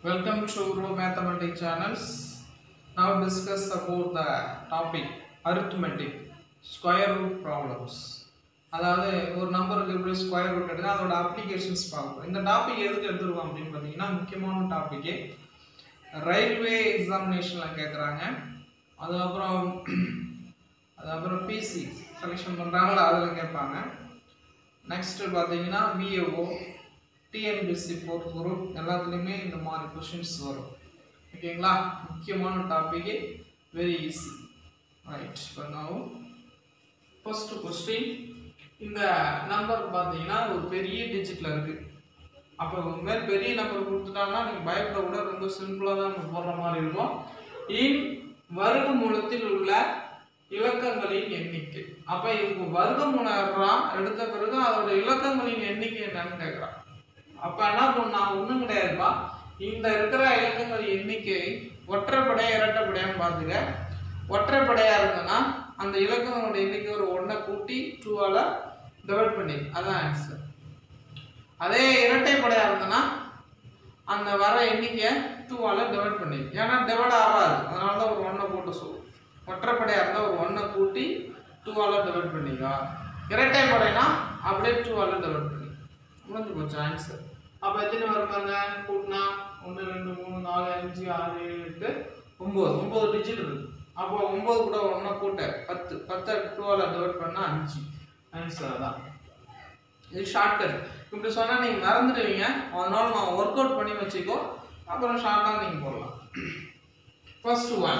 Welcome to Row Mathematics channels. Now discuss about the topic arithmetic square root problems. அதாவது ஒரு நம்பருக்கு எப்படி square root எடுத்து அதோட அப்ளிகேஷன்ஸ் பார்ப்போம் இந்த டாபிக் எதுக்கு எடுத்துருக்கோம் அப்படின்னு பார்த்தீங்கன்னா முக்கியமான டாபிக்கு ரயில்வே எக்ஸாமினேஷனில் கேட்குறாங்க அதுக்கப்புறம் அதுக்கப்புறம் பிசி செலெக்ஷன் பண்ணுறாங்களா அதில் கேட்பாங்க நெக்ஸ்ட்டு பார்த்தீங்கன்னா விஏஓ டிஎன்பிசி ஃபோர்த் குரூப் எல்லாத்துலேயுமே இந்த மாதிரி கொஷின்ஸ் வரும் ஓகேங்களா முக்கியமான டாபிக்கு வெரி ஈஸி ரைட் இப்போ நான் ஃபர்ஸ்ட் கொஸ்டின் இந்த நம்பர் பார்த்தீங்கன்னா ஒரு பெரிய டிஜிட்டில் இருக்குது அப்போ உண்மையில பெரிய நம்பர் கொடுத்துட்டாங்கன்னா நீங்கள் பயப்பட கூட ரொம்ப சிம்பிளாக தான் நம்ம போடுற மாதிரி இருக்கும் இன் வருக மூலத்தில் உள்ள இலக்கங்களின் எண்ணிக்கை அப்போ இவங்க வருக மூலம் எடுத்த பிறகு அதோட இலக்கங்களின் எண்ணிக்கை என்னன்னு கேட்குறான் அப்போ என்ன பண்ணா ஒன்றும் கிடையாதுப்பா இந்த இருக்கிற இலக்கங்கள் எண்ணிக்கை ஒற்றைப்படையா இரட்டைப்படையான்னு பார்த்துக்க ஒற்றைப்படையா இருந்ததுன்னா அந்த இலக்கங்களோட எண்ணிக்கை ஒரு ஒன்றை கூட்டி டூவால் டிவைட் பண்ணி அதான் ஆன்சர் அதே இரட்டைப்படையா இருந்ததுன்னா அந்த வர எண்ணிக்கையை டூவால் டிவைட் பண்ணி ஏன்னா டிவைட் ஆகாது அதனால தான் ஒரு ஒன்றை போட்டு சொல்லுவோம் ஒற்றைப்படையாக இருந்தால் ஒரு ஒன்றை கூட்டி டூவால் டிவைட் பண்ணிக்கோ இரட்டைப்படைனா அப்படியே டூவால் டிவைட் பண்ணி முடிஞ்சு போச்சு ஆன்சர் அப்போ எத்தனை வரும் பாருங்க கூட்டினா ஒன்று ரெண்டு மூணு நாலு அஞ்சு ஆறு ஏழு எட்டு ஒம்பது ஒம்பது டிஜிட் இருக்கு அப்போ ஒம்பது கூட ஒன்றா கூட்ட பத்து பத்தை டூவால் டிவைட் பண்ணால் அஞ்சு ஆன்சர் அதான் இது ஷார்ட்கட் இப்படி சொன்னால் நீங்கள் மறந்துடுவீங்க அதனால நான் ஒர்க் அவுட் பண்ணி வச்சுக்கோ அப்புறம் ஷார்ட்டாக நீங்கள் போடலாம் first one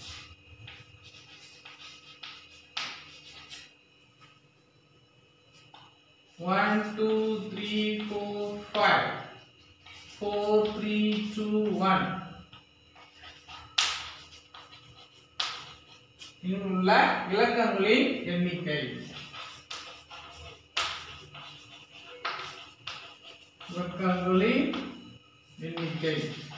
One, two, three, four, five. Four, three, two, one. இங்குள்ள இலக்கங்களின் எண்ணிக்கை இலக்கங்களின் எண்ணிக்கை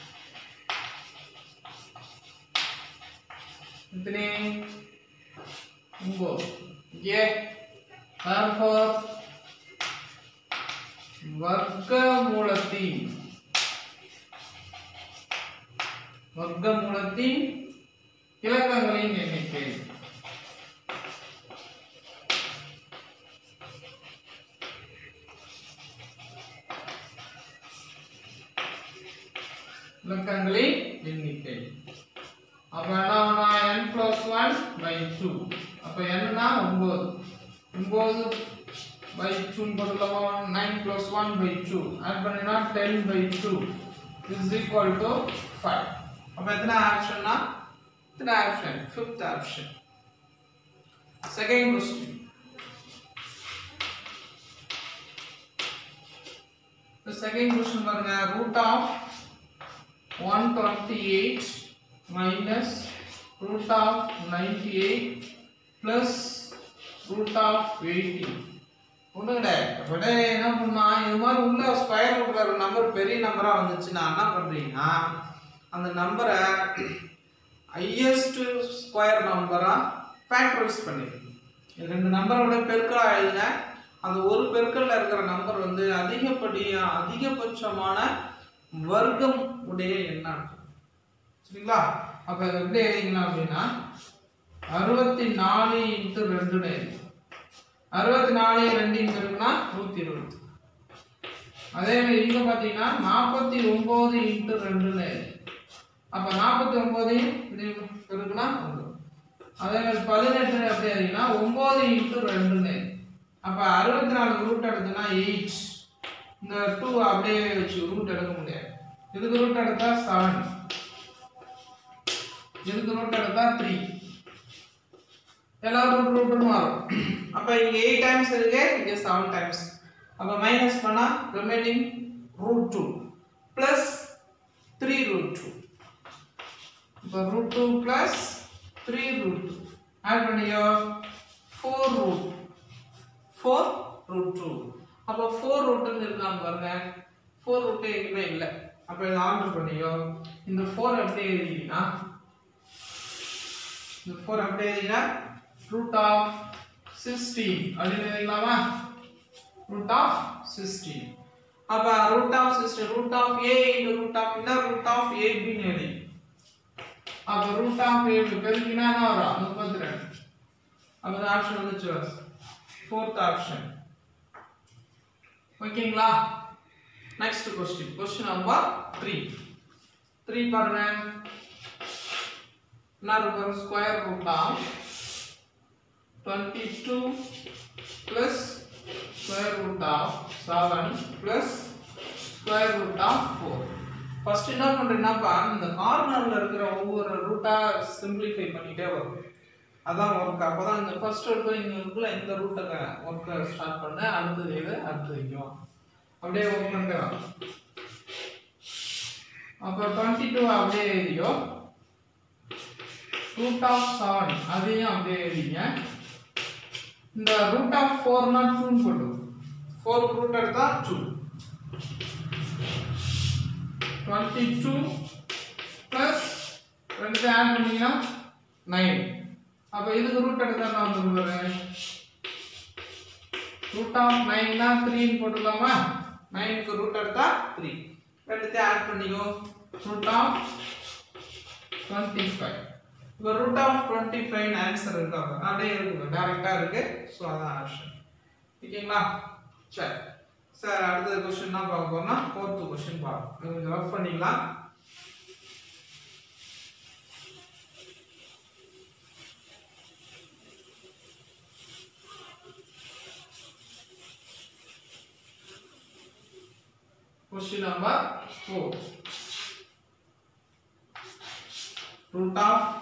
எத்தனை ஒன்பது ஏ therefore வர்க்கமூலத்தின் வர்க்கமூலத்தின் இலக்கங்களின் எண்ணிக்கை இலக்கங்களின் எண்ணிக்கை அப்ப என்ன n plus 1 by 2 அப்ப என்னன்னா 9 9 by 2 போடலாமா 9 plus 1 by 2 ஆட் பண்ணினா 10 by 2 is equal to 5 அப்ப எத்தனை ஆப்ஷன்னா எத்தனை option fifth option second question The second question பாருங்க root of 128 minus root of 98 plus root of 80 ஒன்றும் கிடையாது விட என்ன பண்ணா இது மாதிரி உள்ள ஸ்கொயர் ரூட்ல ஒரு நம்பர் பெரிய நம்பரா வந்துச்சுன்னா என்ன பண்றீங்கன்னா அந்த நம்பரை ஹையஸ்ட் ஸ்கொயர் நம்பரா ஃபேக்டரைஸ் பண்ணிடுங்க இது ரெண்டு நம்பரோட பெருக்கலா எழுதுங்க அந்த ஒரு பெருக்கல்ல இருக்கிற நம்பர் வந்து அதிகப்படியா அதிகபட்சமான வர்க்கம் உடைய எண்ணம் சரிங்களா அப்ப இதை எப்படி எழுதிக்கலாம் அப்படின்னா அறுபத்தி நாலு இன்ட்டு ரெண்டுன்னு எழுதி அறுபத்தி நாலு ரெண்டு இருக்குன்னா நூற்றி இருபது அதே மாதிரி இங்க பார்த்தீங்கன்னா நாற்பத்தி ஒம்பது இன்ட்டு ரெண்டுன்னு அப்போ நாற்பத்தி ஒம்பது இது இருக்குன்னா ஒன்று அதே மாதிரி பதினெட்டு எப்படி எழுதிங்கன்னா ஒம்பது இன்ட்டு ரெண்டுன்னு அப்போ அறுபத்தி நாலு ரூட் எடுத்துனா எயிட் இந்த டூ அப்படியே வச்சு ரூட் எடுக்க முடியாது இதுக்கு ரூட் எடுத்தா செவன் இதுக்கு ரூட் எடுத்தா த்ரீ எல்லா ரூட் ரூட்னு வரும் அப்போ இங்கே எயிட் டைம்ஸ் இருக்கு இங்கே செவன் டைம்ஸ் அப்போ மைனஸ் பண்ணால் remaining root two plus three root two இப்போ root two plus three root two add பண்ணியோ four root four root two அப்போ ஃபோர் ரூட்டுன்னு இருக்கான்னு பாருங்க ஃபோர் ரூட்டு எங்கேயுமே இல்லை அப்போ இதை ஆர்டர் பண்ணியோ இந்த ஃபோர் எப்படி எழுதிங்கன்னா இந்த ஃபோர் எப்படி எழுதினா ரூட் ஆஃப் சிக்ஸ்டீன் அப்படின்னு எழுதிக்கலாமா ரூட் ஆஃப் சிக்ஸ்டீன் அப்ப root of system root of A into root of என்ன ரூட் ஆஃப் ஏ பின்னு எழுதி அப்ப ரூட் ஆஃப் ஏ பெருக்கினா என்ன வரும் முப்பத்தி ரெண்டு அப்ப இந்த ஆப்ஷன் வந்துச்சு ஃபோர்த் ஆப்ஷன் ஓகேங்களா next question question number three three பாருங்க என்ன இருக்கும் square root of twenty two plus square root of seven plus square root of four first என்ன பண்ணுறேன்னாப்பா இந்த கார்னரில் இருக்கிற ஒவ்வொரு ரூட்டாக சிம்பிளிஃபை பண்ணிகிட்டே வரும் அதான் ஒர்க் அப்போ தான் இந்த ஃபர்ஸ்ட் இருக்கும் இங்கே இருக்குல்ல இந்த ரூட்டை ஒர்க்கை ஸ்டார்ட் பண்ண அடுத்தது இது அடுத்தது வைக்கும் அப்படியே ஒர்க் பண்ணிட்டு வா. அப்போ டுவெண்ட்டி டூ அப்படியே எழுதியோ ரூட் ஆஃப் செவன் அதையும் அப்படியே எழுதிங்க இந்த ரூட் ஆஃப் ஃபோர்னா டூன்னு போட்டு ஃபோர் ரூட் எடுத்தா டூ டுவெண்ட்டி டூ ப்ளஸ் ரெண்டு ஆட் பண்ணீங்கன்னா நைன் அப்போ இதுக்கு ரூட் எடுத்தா என்ன வந்துருவாரு ரூட் ஆஃப் நைன்னா த்ரீன்னு போட்டுக்கலாமா நைனுக்கு ரூட் எடுத்தா த்ரீ ரெண்டுத்தையும் ஆட் பண்ணிக்கோ ரூட் ஆஃப் டுவெண்ட்டி ஃபைவ் இப்போ root of twenty five answer இருக்காங்க அப்படியே இருக்குங்க டேரெக்டாக இருக்கு ஸோ அதான் ஆப்ஷன் ஓகேங்களா சரி சார் அடுத்த கொஸ்டின் என்ன பார்க்க போறோம்னா ஃபோர்த்து கொஸ்டின் பார்ப்போம் கொஞ்சம் ரஃப் பண்ணிக்கலாம் Question number 4. Root of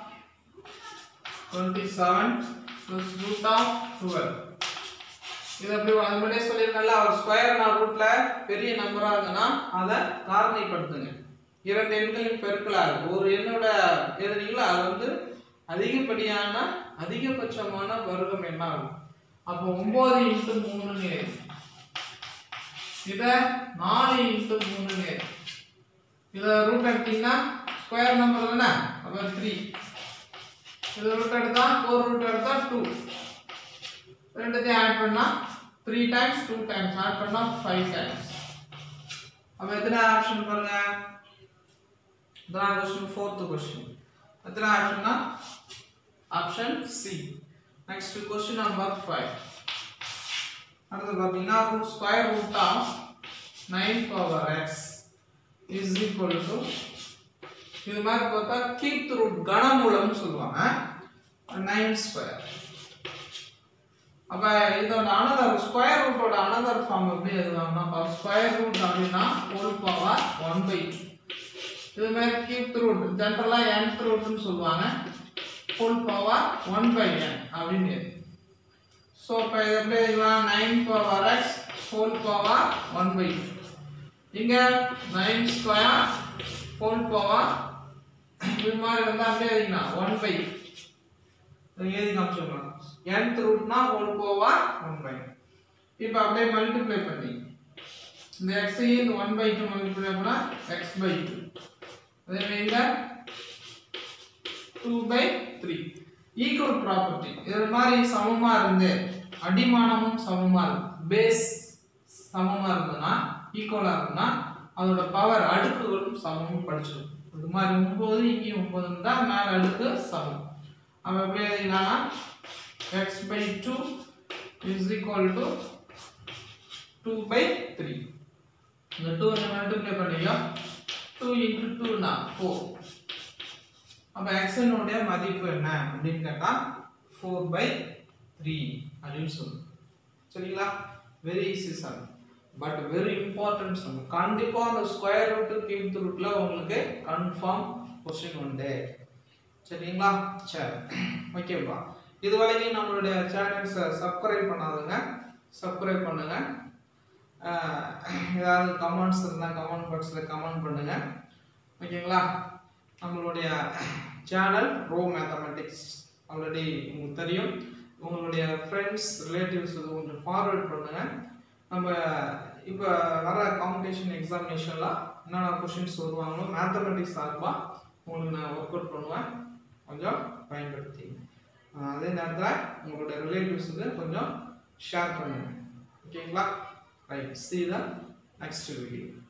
27 plus root of 12. இது அப்படி அது முன்னாடியே சொல்லியிருக்கல ஒரு ஸ்கொயர் நான் ரூட்ல பெரிய நம்பரா இருந்ததுன்னா அதை காரணிப்படுத்துங்க இரண்டு எண்களின் பெருக்கலாக ஒரு எண்ணோட எழுதுனீங்களோ அது வந்து அதிகப்படியான அதிகபட்சமான வர்க்கம் என்ன ஆகும் அப்போ ஒன்பது இன்ட்டு மூணுன்னு இதை நாலு இன்ட்டு மூணுன்னு இதை ரூட் எடுத்தீங்கன்னா ஸ்கொயர் நம்பர் தானே அப்போ த்ரீ இது ரூட் எடுத்தா ஃபோர் ரூட் எடுத்தா டூ ரெண்டுத்தையும் ஆட் பண்ணா three times two times add பண்ணா ஃபைவ் டைம்ஸ் அப்போ எத்தனை ஆப்ஷன் பாருங்க இதான் கொஸ்டின் ஃபோர்த்து கொஸ்டின் எத்தனை ஆப்ஷன்னா option C next question number five அடுத்து பார்த்தீங்கன்னா root square root of nine power x is equal to இது மாதிரி பார்த்தா கீப் ரூட் கனமூலம்னு சொல்லுவாங்க நைன் ஸ்கொயர் அப்ப இதோட அனதர் ஸ்கொயர் ரூட்டோட அனதர் ஃபார்ம் எப்படி எழுதுவாங்கன்னா ஸ்கொயர் ரூட் அப்படின்னா whole power one by two இது மாதிரி கீப் ரூட் ஜென்ரலா nth ரூட்னு சொல்லுவாங்க whole power one by n அப்படின்னு ஸோ இப்போ இது எப்படி எழுதலாம் nine power x whole power one by two இங்கே நைன் ஸ்கொயர் ஹோல் பவர் இது மாதிரி வந்தால் அப்படியே எழுதிக்கலாம் ஒன் பை எழுதி காமிச்சிடலாம் nth ரூட்னா ஹோல் பவர் ஒன் பை இப்போ அப்படியே மல்டிப்ளை பண்ணி இந்த எக்ஸையும் இந்த ஒன் பை டூ மல்டிப்ளை பண்ணால் எக்ஸ் பை டூ அதே மாதிரி இங்கே two by three equal property இது மாதிரி சமமாக இருந்து அடிமானமும் சமமாக இருக்கும் பேஸ் சமமாக இருந்ததுன்னா ஈக்குவலாக இருந்ததுன்னா அதோட பவர் அடுக்குகளும் சமமும் படிச்சிடும் இது மாதிரி ஒம்பது இங்கேயும் ஒம்பது இருந்தால் மேலே அடுக்கு சமம் அப்போ எப்படி எழுதினா x by two is equal to two by three இந்த டூ மல்டிப்ளை பண்ணியோ டூ இன்ட்டு டூனா ஃபோர் அப்போ எக்ஸனுடைய மதிப்பு என்ன அப்படின்னு கேட்டால் ஃபோர் பை த்ரீ அப்படின்னு சொல்லுவோம் சரிங்களா very easy sum but very important sum கண்டிப்பாக அந்த ஸ்கொயர் ரூட்டு கியூப் ரூட்டில் உங்களுக்கு கன்ஃபார்ம் கொஸ்டின் உண்டு சரிங்களா சரி ஓகேப்பா இது வரைக்கும் நம்மளுடைய சேனல்ஸை சப்ஸ்கிரைப் பண்ணாதுங்க சப்ஸ்கிரைப் பண்ணுங்க ஆஹ் ஏதாவது கமெண்ட்ஸ் இருந்தால் கமெண்ட் பாக்ஸில் கமெண்ட் பண்ணுங்க ஓகேங்களா நம்மளுடைய சேனல் ரோ மேத்தமெட்டிக்ஸ் ஆல்ரெடி உங்களுக்கு தெரியும் உங்களுடைய ஃப்ரெண்ட்ஸ் ரிலேட்டிவ்ஸுக்கு கொஞ்சம் ஃபார்வர்ட் பண்ணுங்க நம்ம இப்போ வர காம்படிஷன் எக்ஸாமினேஷன்லாம் என்னென்ன கொஷின்ஸ் வருவாங்களோ மேத்தமெட்டிக்ஸ் சார்பாக உங்களுக்கு நான் ஒர்க் அவுட் பண்ணுவேன் கொஞ்சம் பயன்படுத்தி ஆஹ் அதே நேரத்தில் உங்களுடைய ரிலேட்டிவ்ஸுக்கு கொஞ்சம் ஷேர் பண்ணுங்க ஓகேங்களா right see the next video